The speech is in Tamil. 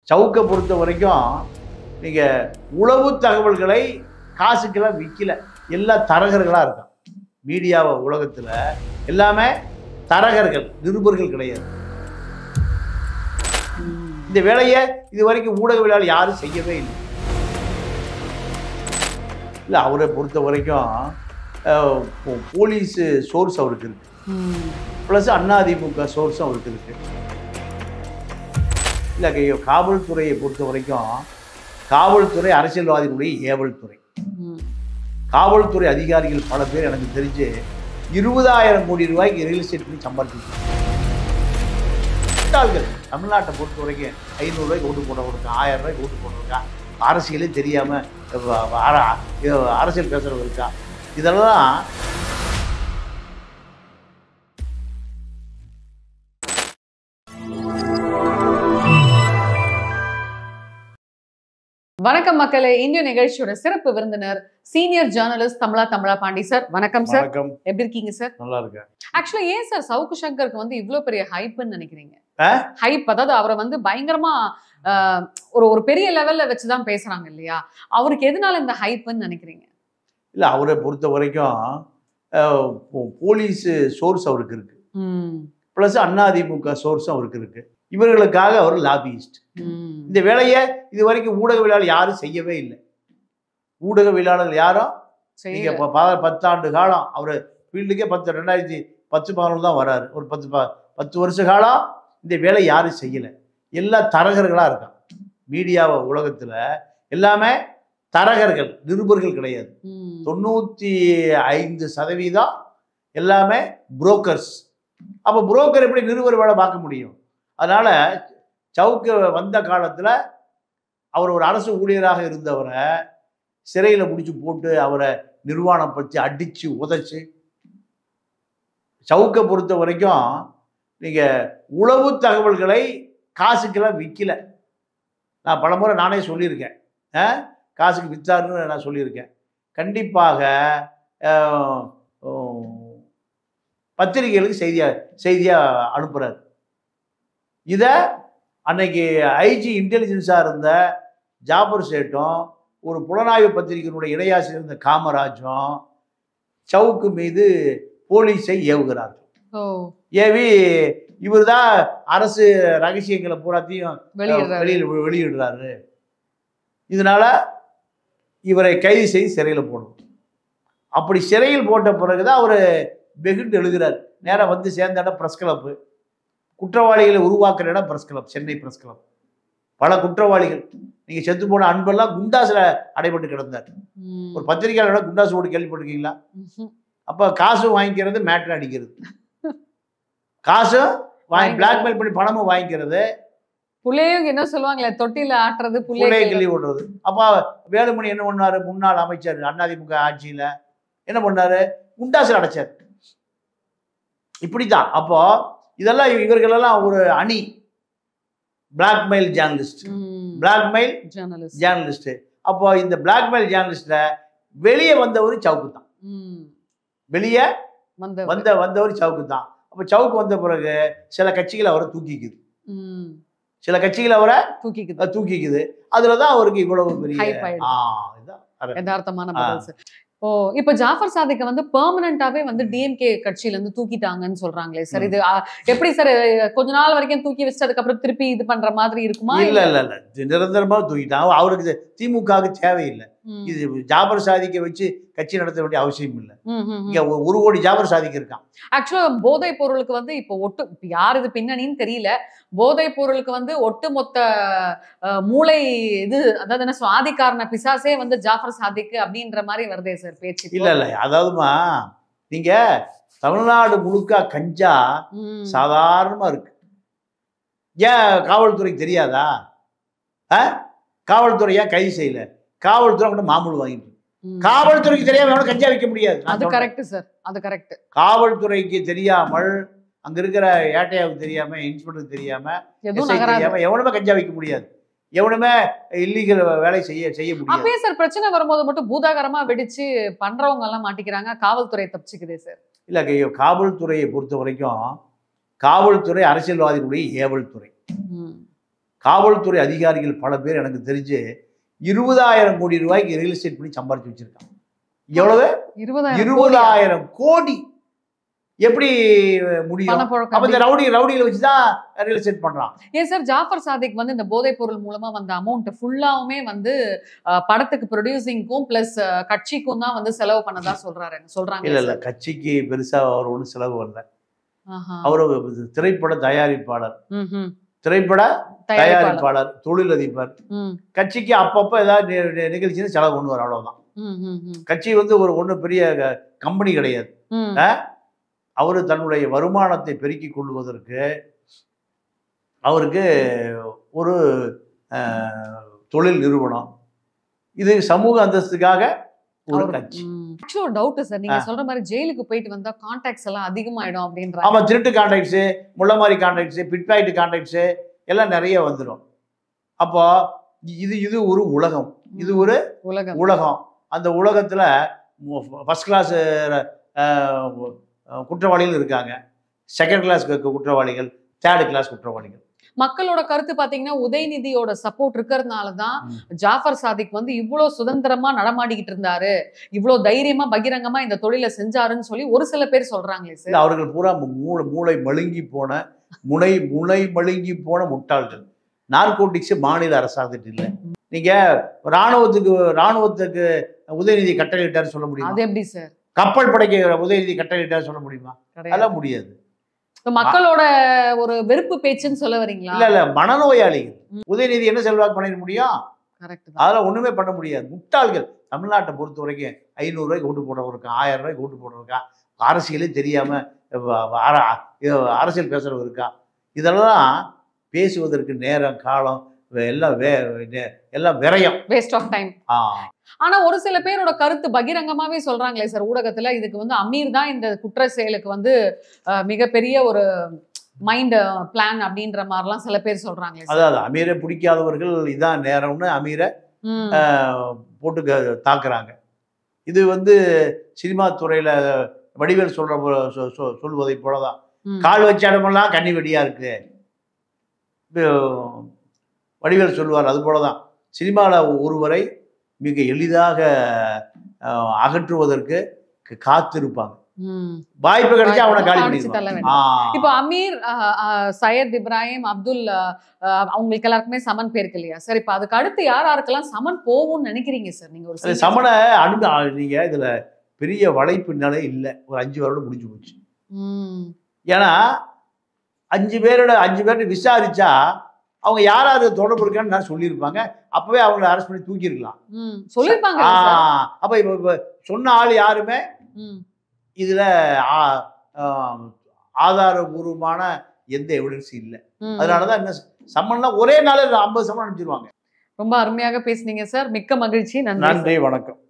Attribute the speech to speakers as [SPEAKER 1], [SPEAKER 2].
[SPEAKER 1] சவுக்கை பொறுத்த வரைக்கும் நீங்கள் உளவு தகவல்களை காசுக்கெல்லாம் விற்கல எல்லாம் தரகர்களாக இருக்கான் மீடியாவை உலகத்தில் எல்லாமே தரகர்கள் நிருபர்கள் கிடையாது இந்த வேலையை இது வரைக்கும் ஊடகவியலாளர் யாரும் செய்யவே இல்லை இல்லை அவரை பொறுத்த வரைக்கும் அஹ், போ- போலீஸு சோர்ஸ் அவருக்கு இருக்கு ப்ளஸ் அதிமுக சோர்ஸும் அவருக்கு இருக்கு இல்லை ஐயோ காவல்துறையை பொறுத்த வரைக்கும் காவல்துறை அரசியல்வாதிகளுடைய ஏவல் துறை காவல்துறை அதிகாரிகள் பல பேர் எனக்கு தெரிஞ்சு இருபதாயிரம் கோடி ரூபாய்க்கு ரியல் எஸ்டேட் பண்ணி சம்பாதிச்சிருக்காங்க முட்டாள்கள் தமிழ்நாட்டை பொறுத்த வரைக்கும் ஐநூறுரூவாய்க்கு ஓட்டு போட கொடுக்கான் ஆயிரம் ரூபாய்க்கு ஓட்டு போட்டிருக்கான் அரசியலே தெரியாமல் அரசியல் பேசுகிறவங்க இருக்கா இதெல்லாம்
[SPEAKER 2] வணக்கம் மக்களே இந்திய நிகழ்ச்சியோட சிறப்பு விருந்தினர் சீனியர் ஜேர்னலிஸ்ட் தமிழா தமிழா பாண்டி சார் வணக்கம் சார்
[SPEAKER 1] வணக்கம்
[SPEAKER 2] எப்படி இருக்கீங்க சார்
[SPEAKER 1] நல்லா இருக்கேன்
[SPEAKER 2] ஆக்சுவலா ஏன் சார் சவுக்கு சங்கருக்கு வந்து இவ்ளோ பெரிய ஹைப்னு நினைக்கிறீங்க
[SPEAKER 1] ஆ?
[SPEAKER 2] ஹைப் அதாவது அவரை வந்து பயங்கரமா ஆஹ், ஒரு ஒரு பெரிய லெவல்ல வச்சுதான் பேசுறாங்க இல்லையா அவருக்கு எதனால இந்த ஹைப்னு நினைக்கிறீங்க
[SPEAKER 1] இல்லை அவரை பொறுத்த வரைக்கும் அஹ், போ- போலீஸு சோர்ஸ் அவருக்கு இருக்கு
[SPEAKER 2] ம்,
[SPEAKER 1] ப்ளஸ் அதிமுக சோர்ஸும் அவருக்கு இருக்கு இவர்களுக்காக அவர் லாபியிஸ்ட்
[SPEAKER 2] ம்,
[SPEAKER 1] இந்த வேலையை இது வரைக்கும் ஊடகவியலாளர் யாரும் செய்யவே இல்லை ஊடகவியலாளர்கள் யாரும்
[SPEAKER 2] சரி
[SPEAKER 1] நீங்க ப- ப- பத்தாண்டு காலம் அவர் ஃபீல்டுக்கே பத்து ரெண்டாயிரத்தி பத்து பதினொன்று தான் வராரு ஒரு பத்து ப- பத்து வருஷ காலம் இந்த வேலை யாரும் செய்யலை எல்லாம் தரகர்களாக இருக்கான் மீடியாவை உலகத்தில் எல்லாமே தரகர்கள் நிருபர்கள் கிடையாது
[SPEAKER 2] ம்,
[SPEAKER 1] தொண்ணூற்றி ஐந்து சதவீதம் எல்லாமே புரோக்கர்ஸ் அப்போ புரோக்கர் எப்படி நிருபர் வேலை பார்க்க முடியும் அதனால் சவுக்கு வந்த காலத்தில் அவர் ஒரு அரசு ஊழியராக இருந்தவரை சிறையில் முடிச்சு போட்டு அவரை நிர்வாணம் பற்றி அடித்து உதைச்சு சவுக்கை பொறுத்த வரைக்கும் நீங்கள் உளவு தகவல்களை காசுக்கெல்லாம் விற்கல நான் பலமுறை நானே சொல்லியிருக்கேன் ஆ? காசுக்கு வித்தாருன்னு நான் சொல்லியிருக்கேன் கண்டிப்பாக அஹ், உம், பத்திரிகைகளுக்கு செய்தியா செய்தியாக அனுப்புகிறார் இதை அன்னைக்கு ஐஜி இன்டெலிஜென்ஸாக இருந்த ஜாபர் சேட்டும் ஒரு புலனாய்வு பத்திரிகையினுடைய இணையாசிரியர் இருந்த காமராஜும் சவுக்கு மீது போலீஸை ஏவுகிறார்
[SPEAKER 2] ஓ
[SPEAKER 1] ஏவி இவர் தான் அரசு ரகசியங்களை பூராத்தையும்
[SPEAKER 2] வெளியிடுறாரு
[SPEAKER 1] வெளியில் வெளியிடுறாரு இதனால இவரை கைது செய்து சிறையில் போடணும் அப்படி சிறையில் போட்ட பிறகுதான் அவர் வெகுண்டு எழுதுறார் நேராக வந்து சேர்ந்த இடம் பிரஸ் கிளப்பு குற்றவாளிகளை உருவாக்குற இடம் press club Chennai press club பல குற்றவாளிகள் நீங்க செத்து போன அன்பெல்லாம் குண்டாசுல அடைபட்டு கிடந்தார்
[SPEAKER 2] ம்,
[SPEAKER 1] ஒரு பத்திரிகையாளரோட குண்டாசு ஓடி கேள்விப்பட்டிருக்கீங்களா
[SPEAKER 2] ம்ஹும்.
[SPEAKER 1] அப்ப காசும் வாங்கிக்கிறது மேட்டர் அடிக்கிறது காசும் வாங்கி
[SPEAKER 2] வாங்கிக்கிறது.
[SPEAKER 1] பிளாக்மெயில் பண்ணி பணமும் வாங்கிக்கிறது
[SPEAKER 2] புள்ளையும் என்ன சொல்லுவாங்களே தொட்டில ஆட்டுறது
[SPEAKER 1] பிள்ளையை
[SPEAKER 2] புள்ளைய
[SPEAKER 1] கிள்ளி விடுறது அப்போ வேலுமணி என்ன பண்ணாரு முன்னாள் அமைச்சர் அதிமுக ஆட்சியில என்ன பண்ணாரு குண்டாசில் அடைச்சார் இப்படிதான் அப்போ இதெல்லாம் இவர்களெல்லாம் ஒரு அணி blackmail journalist blackmail
[SPEAKER 2] journalist
[SPEAKER 1] journalist அப்போ இந்த பிளாக்மெயில் ஜேர்னலிஸ்ட்ல வெளியே வந்தவர் சவுக்கு தான் வெளியே
[SPEAKER 2] வந்த
[SPEAKER 1] வந்த வந்தவர் சவுக்கு தான் அப்போ சவுக்கு வந்த பிறகு சில கட்சிகள் அவரை தூக்கிக்குது
[SPEAKER 2] ம்,
[SPEAKER 1] சில கட்சிகள் அவரை
[SPEAKER 2] தூக்கிக்குது
[SPEAKER 1] அஹ், தூக்கிக்குது அதுல தான் அவருக்கு இவ்வளவு பெரிய
[SPEAKER 2] Hype ஆயிடுது.
[SPEAKER 1] ஆ இதுதான் அது.
[SPEAKER 2] யதார்த்தமான
[SPEAKER 1] ஆ.
[SPEAKER 2] பதில் சார் ஓ இப்ப ஜாஃபர் சாதிக்க வந்து பெர்மனண்டாவே வந்து டிஎம்கே கட்சியில இருந்து தூக்கிட்டாங்கன்னு சொல்றாங்களே சார் இது ஆ, எப்படி சார் கொஞ்ச நாள் வரைக்கும் தூக்கி வச்சுட்டு அதுக்கப்புறம் திருப்பி இது பண்ற மாதிரி இருக்குமா
[SPEAKER 1] இல்ல இல்ல இல்ல இது நிரந்தரமா தூக்கிட்டான் அவருக்கு திமுகவுக்கு தேவையில்லை
[SPEAKER 2] ம்,
[SPEAKER 1] இது ஜாபர் சாதிக்க வச்சு கட்சி நடத்த வேண்டிய அவசியம் இல்லை
[SPEAKER 2] ம், ம், ம்.
[SPEAKER 1] இங்க ஒரு- ஒரு கோடி ஜாபர் சாதிக்க இருக்கான்
[SPEAKER 2] ஆக்சுவலா போதைப் பொருளுக்கு வந்து இப்போ ஒட்டு இப்ப யார் இது பின்னணின்னு தெரியல போதைப் பொருளுக்கு வந்து ஒட்டுமொத்த அஹ், மூளை இது அதாவது என்ன சுவாதிக்காரன பிசாசே வந்து ஜாஃபர் சாதிக்கு அப்படின்ற மாதிரி வருதே சார் பேச்சு இப்போ.
[SPEAKER 1] இல்ல இல்ல அதாவதுமா நீங்க தமிழ்நாடு முழுக்க கஞ்சா
[SPEAKER 2] ம்,
[SPEAKER 1] சாதாரணமா இருக்கு ஏன் காவல்துறைக்கு தெரியாதா ஆ? காவல்துறை ஏன் கைது செய்யல காவல்துறை கூட மாமூல் வாங்கிட்டு இருக்கு.
[SPEAKER 2] ம்.
[SPEAKER 1] காவல்துறைக்கு தெரியாம எவனும் கஞ்சா விற்க முடியாது நான்
[SPEAKER 2] அது
[SPEAKER 1] சொல்றேன்.
[SPEAKER 2] கரெக்ட் சார் அது கரெக்ட்
[SPEAKER 1] காவல்துறைக்கு தெரியாமல் அங்க இருக்கிற ஏட்டையாவுக்கு தெரியாம இன்ஸ்பெக்டருக்கு தெரியாம
[SPEAKER 2] எதுவும்
[SPEAKER 1] SI
[SPEAKER 2] நகராது
[SPEAKER 1] தெரியாம எவனுமே கஞ்சா விற்க முடியாது எவனுமே இல்லீகல் வேலை செய்ய செய்ய முடியாது
[SPEAKER 2] அப்பயே சார் பிரச்சனை வரும்போது மட்டும் பூதாகரமா வெடிச்சு பண்றவங்க எல்லாம் மாட்டிக்கிறாங்க காவல்துறை தப்பிச்சுக்குதே சார்
[SPEAKER 1] இல்ல க- காவல்துறையை பொறுத்த வரைக்கும் காவல்துறை அரசியல்வாதிகளுடைய ஏவல் துறை
[SPEAKER 2] ம்,
[SPEAKER 1] காவல்துறை அதிகாரிகள் பல பேர் எனக்கு தெரிஞ்சு இருபதாயிரம் கோடி ரூபாய்க்கு ரியல் எஸ்டேட் பண்ணி சம்பாரிச்சு வச்சிருக்காங்க எவ்வளவு
[SPEAKER 2] இருபதாயிரம் கோடியா?
[SPEAKER 1] இருபதாயிரம் கோடி எப்படி முடியும்
[SPEAKER 2] பணப்புழக்கம்
[SPEAKER 1] அப்ப இந்த ரவுடி ரவுடிகளை வச்சுதான் ரியல் எஸ்டேட் பண்றான்
[SPEAKER 2] ஏன் சார் ஜாஃபர் சாதிக் வந்து இந்த போதைப் பொருள் மூலமா வந்த அமௌண்ட் ஃபுல்லாவுமே வந்து அஹ், படத்துக்கு ப்ரொடியூசிங்க்கும் பிளஸ் கட்சிக்கும் தான் வந்து செலவு பண்ணதா சொல்றாரு சொல்றாங்க
[SPEAKER 1] இல்ல இல்ல கட்சிக்கு பெருசா அவர் ஒன்றும் செலவு பண்ணல
[SPEAKER 2] ஆஹா.
[SPEAKER 1] அவர் ஒரு திரைப்பட தயாரிப்பாளர்
[SPEAKER 2] ம்ஹும்.
[SPEAKER 1] திரைப்பட
[SPEAKER 2] தயாரிப்பாளர்
[SPEAKER 1] தயாரிப்பாளர் தொழிலதிபர்
[SPEAKER 2] ம்,
[SPEAKER 1] கட்சிக்கு அப்பப்போ ஏதாவது நி- நி- நிகழ்ச்சின்னு செலவு பண்ணுவார் அவ்வளவுதான்
[SPEAKER 2] ம், ம், ம்,
[SPEAKER 1] கட்சி வந்து ஒரு ஒன்றும் பெரிய கம்பெனி கிடையாது
[SPEAKER 2] ம்.
[SPEAKER 1] அவர் தன்னுடைய வருமானத்தை பெருக்கிக் கொள்வதற்கு அவருக்கு ஒரு அஹ், தொழில் நிறுவனம் இது சமூக அந்தஸ்துக்காக ஒரு
[SPEAKER 2] அவரு-
[SPEAKER 1] கட்சி
[SPEAKER 2] ம். Actually ஒரு டவுட் சார் நீங்க சொல்ற மாதிரி ஜெயிலுக்கு போயிட்டு வந்தா கான்டாக்ட்ஸ் எல்லாம் அதிகமாயிடும் அப்படின்றாங்க
[SPEAKER 1] ஆமா திருட்டு கான்ட்ராக்ட்ஸு முள்ளமாரி கான்ட்ராக்ட்ஸு பிட்பாயிண்ட் கான்ட்ராக்ட்ஸு எல்லாம் நிறைய வந்துடும் அப்போ இது இது ஒரு உலகம் இது ஒரு
[SPEAKER 2] உலகம்
[SPEAKER 1] உலகம் அந்த உலகத்துல ஃபர்ஸ்ட் கிளாஸ் குற்றவாளிகள் இருக்காங்க செகண்ட் கிளாஸ் குற்றவாளிகள் தேர்ட் கிளாஸ் குற்றவாளிகள்
[SPEAKER 2] மக்களோட கருத்து பாத்தீங்கன்னா உதயநிதியோட சப்போர்ட் இருக்கிறதுனால தான்
[SPEAKER 1] ம்.
[SPEAKER 2] ஜாஃபர் சாதிக் வந்து இவ்வளவு சுதந்திரமா நடமாடிக்கிட்டு இருந்தாரு இவ்வளவு தைரியமா பகிரங்கமா இந்த தொழிலை செஞ்சாருன்னு சொல்லி ஒரு சில பேர் சொல்றாங்களே
[SPEAKER 1] இல்ல
[SPEAKER 2] சார்
[SPEAKER 1] அவர்கள் பூரா மூளை மூளை மழுங்கி போன முனை முனை மழுங்கி போன முட்டாள்கள் நார்கோட்டிக்ஸ் மாநில அரசாங்கத்திட்டு இல்லை நீங்க ராணுவத்துக்கு ராணுவத்துக்கு உதயநிதி கட்டளையிட்டார் சொல்ல முடியுமா
[SPEAKER 2] அது எப்படி சார்
[SPEAKER 1] கப்பல் படைக்கு உதயநிதி கட்டளையிட்டார் சொல்ல முடியுமா
[SPEAKER 2] கிடையாது
[SPEAKER 1] அதெல்லாம் முடியாது
[SPEAKER 2] இப்ப மக்களோட ஒரு வெறுப்பு பேச்சுன்னு சொல்ல வரீங்களா
[SPEAKER 1] இல்ல இல்ல மனநோயாளிகள் உதயநிதி என்ன செல்வாக்கு பண்ணிட முடியும்
[SPEAKER 2] கரெக்ட் தான்
[SPEAKER 1] அதெல்லாம் ஒண்ணுமே பண்ண முடியாது முட்டாள்கள் தமிழ்நாட்டை பொறுத்த வரைக்கும் ஐநூறு ரூபாய்க்கு ஓட்டு போடுறவங்க இருக்கான் ஆயிரம் ரூபாய்க்கு ஓட்டு போடுறவங்க இருக்கான் அரசியலே தெரியாம வ- வ- அர- அ- அரசியல் பேசுறவங்க இருக்கா இதெல்லாம் பேசுவதற்கு நேரம் காலம் வே- எல்லாம் வே நே- எல்லாம் விரயம்
[SPEAKER 2] வேஸ்ட் ஆஃப் டைம்
[SPEAKER 1] ஆ.
[SPEAKER 2] ஆனா ஒரு சில பேரோட கருத்து பகிரங்கமாவே சொல்றாங்களே சார் ஊடகத்துல இதுக்கு வந்து அமீர் தான் இந்த குற்ற செயலுக்கு வந்து அஹ், மிகப்பெரிய ஒரு மைண்ட் பிளான் அப்படின்ற மாதிரிலாம் சில பேர் சொல்றாங்களே சார்
[SPEAKER 1] அதாவது அமீரை பிடிக்காதவர்கள் இதான் நேரம்னு அமீரை
[SPEAKER 2] ம்,
[SPEAKER 1] ஆஹ், போட்டு க- தாக்குறாங்க இது வந்து சினிமா துறையில வடிவேல் சொல்ற போ- சொ- சொ- சொல்வதை போலதான்
[SPEAKER 2] ம்.
[SPEAKER 1] கால் வச்ச இடமெல்லாம் கண்ணி வெடியா இருக்கு இப்போ வடிவேல் சொல்லுவார் அது போலதான் சினிமாவில் ஒருவரை மிக எளிதாக ஆஹ், அகற்றுவதற்கு க- காத்திருப்பாங்க
[SPEAKER 2] ம்.
[SPEAKER 1] வாய்ப்பு கிடைச்சா அவனை காலி
[SPEAKER 2] அடிச்சு தள்ள
[SPEAKER 1] பண்ணிடுவாங்க
[SPEAKER 2] வேண்டும்.
[SPEAKER 1] ஆ.
[SPEAKER 2] இப்போ அமீர் அஹ், அஹ், சையத் இப்ராஹிம் அப்துல் அஹ், அஹ், அவங்களுக்கு எல்லாருக்குமே சமன் பேருக்கு இல்லையா சார் இப்போ அதுக்கு அடுத்து யார் யாருக்கெல்லாம் சமன் போகும்னு நினைக்கிறீங்க சார் நீங்க ஒரு
[SPEAKER 1] அது
[SPEAKER 2] sentence-
[SPEAKER 1] சமண அனுப்பி நீங்க இதுல பெரிய வலைப்பின்னலே இல்லை ஒரு அஞ்சு வருடம் முடிஞ்சு போச்சு
[SPEAKER 2] ம்.
[SPEAKER 1] ஏன்னா அஞ்சு பேரோட அஞ்சு பேர்ட்ட விசாரிச்சா அவங்க யார் யார் தொடர்பு இருக்கான்னு நான் சொல்லியிருப்பாங்க அப்பவே அவங்கள அரெஸ்ட் பண்ணி தூக்கியிருக்கலாம்
[SPEAKER 2] ம். சொல்லிருப்பாங்க
[SPEAKER 1] ஆ,
[SPEAKER 2] சார்
[SPEAKER 1] அப்ப இப்ப இப்ப சொன்ன ஆள் யாருமே
[SPEAKER 2] ம்.
[SPEAKER 1] இதுல ஆ- ஆம், ஆதாரபூர்வமான எந்த எவிடன்ஸும் இல்லை
[SPEAKER 2] ம்.
[SPEAKER 1] அதனாலதான் என்ன சம்மன்லாம் ஒரே நாள் ஐம்பது சம்மன் அனுப்பிச்சிருவாங்க
[SPEAKER 2] ரொம்ப அருமையாக பேசுனீங்க சார் மிக்க மகிழ்ச்சி நன்றி
[SPEAKER 1] நன்றி வணக்கம்